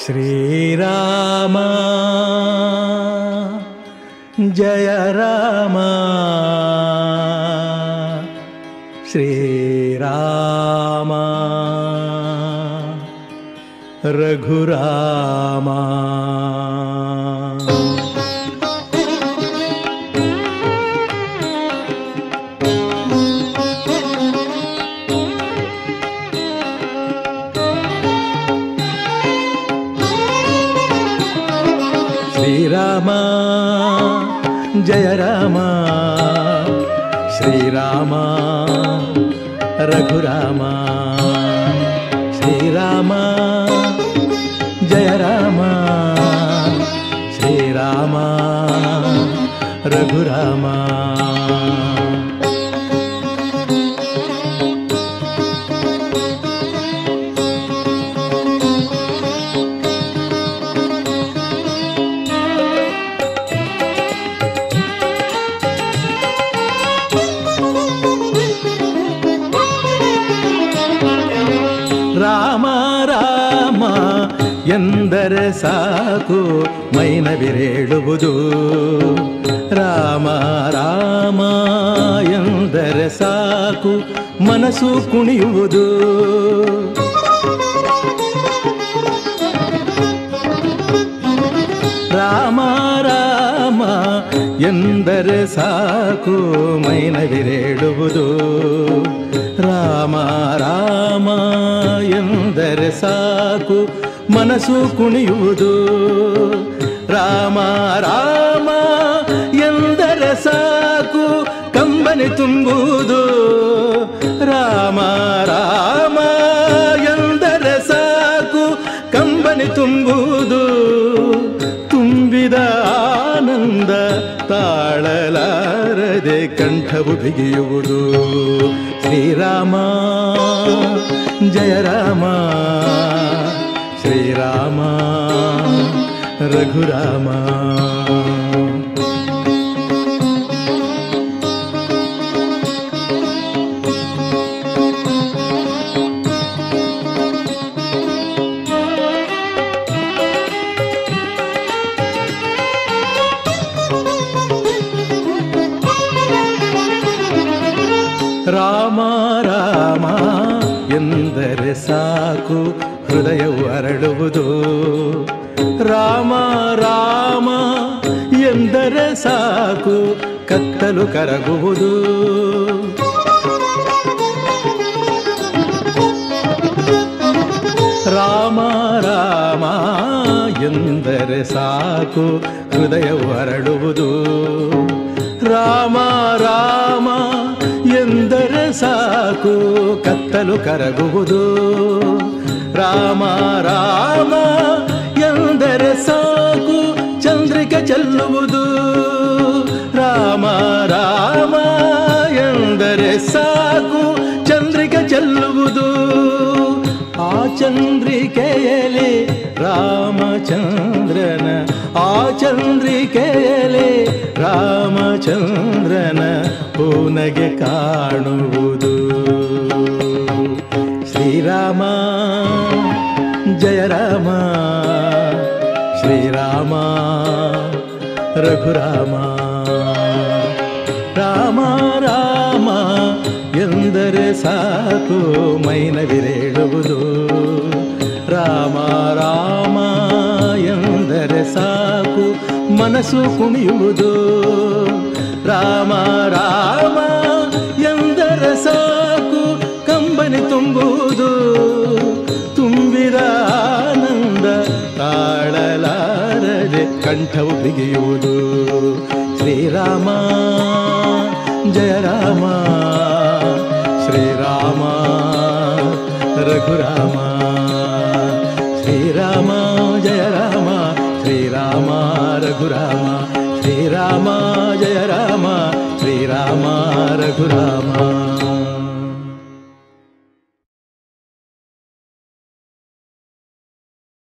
ಶ್ರೀರಾಮ ಜಯ ರಾಮ ಶ್ರೀರಾಮ ರಘುರಾಮ ಶ್ರೀರಾಮ ಜಯ ರಾಮ ಶ್ರೀರಾಮ ರಘುರಾಮ ಶ್ರೀರಾಮ ಜಯ ರಾಮ ಶ್ರೀರಾಮ ರಘುರಾಮ ರಾಮ ರಾಮ ಎಂದರೆ ಸಾಕು ಮೈನ ಬಿರೇಳುವುದು ರಾಮ ರಾಮ ಎಂದರೆ ಸಾಕು ಮನಸ್ಸು ಕುಣಿಯುವುದು ರಾಮ ರಾಮ ಎಂದರೆ ಸಾಕು ಮೈನ ಬಿರೇಳುವುದು ರಾಮ ರಾಮ ಎಂದರೆ ಸಾಕು ಮನಸ್ಸು ಕುಣಿಯುವುದು ರಾಮ ರಾಮ ಎಂದರೆ ಸಾಕು ಕಂಬನಿ ತುಂಬುವುದು ರಾಮ ರಾಮ ಎಂದರೆ ಸಾಕು ಕಂಬನಿ ತುಂಬುವುದು ತುಂಬಿದ ಆನಂದ ತಾಳಲಾರದೆ ಕಂಠವು ಬಿಗಿಯುವುದು ಶ್ರೀರಾಮ ಜಯ ರಾಮ ಶ್ರೀರಾಮ ರಘುರಾಮ ರಾಮ ರಾಮ ಎಂದರೆ ಸಾಕು ಹೃದಯವು ಅರಳುವುದು ರಾಮ ರಾಮ ಎಂದರೆ ಸಾಕು ಕತ್ತಲು ಕರಗುವುದು ರಾಮ ರಾಮ ಎಂದರೆ ಸಾಕು ಹೃದಯವು ಅರಳುವುದು ರಾಮ ರಾಮ ಎಂದರೆ ಸಾಕು ಕತ್ತಲು ಕರಗುವುದು ರಾಮ ರಾಮ ಎಂದರೆ ಸಾಕು ಚಂದ್ರಿಕೆ ಚೆಲ್ಲುವುದು ರಾಮ ರಾಮ ಎಂದರೆ ಸಾಕು ಚಂದ್ರಿಕೆ ಚೆಲ್ಲುವುದು ಆ ಚಂದ್ರಿಕೆಯಲಿ ರಾಮಚಂದ್ರನ ಆ ಚಂದ್ರಿಕೆಯಲಿ ರಾಮಚಂದ್ರನ ಪೂನಗೆ ಕಾಣುವುದು ಶ್ರೀರಾಮ ಜಯ ರಾಮ ಶ್ರೀರಾಮ ರಘುರಾಮ ರಾಮ ರಾಮ ಎಂದರೆ ಸಾಕು ಮೈನ ಬಿರೇಳುವುದು ರಾಮ ರಾಮ ಎಂದರೆ ಸಾಕು ಮನಸ್ಸು ಕುಣಿಯುವುದು ರಾಮ ರಾಮ ಎಂದರೆ ಸಾಕು ಕಂಬನಿ ತುಂಬುವುದು ತುಂಬಿದ ಆನಂದ ತಾಳಲಾರದೆ ಕಂಠವು ಬಿಗಿಯುವುದು ಶ್ರೀರಾಮ ಜಯ ರಾಮ ಶ್ರೀರಾಮ ರಘುರಾಮ ಶ್ರೀರಾಮ ಜಯ ರಾಮ ಶ್ರೀರಾಮ ರಘುರಾಮ ಶ್ರೀರಾಮ ಜಯ ರಾಮ ಶ್ರೀರಾಮ ರಘುರಾಮ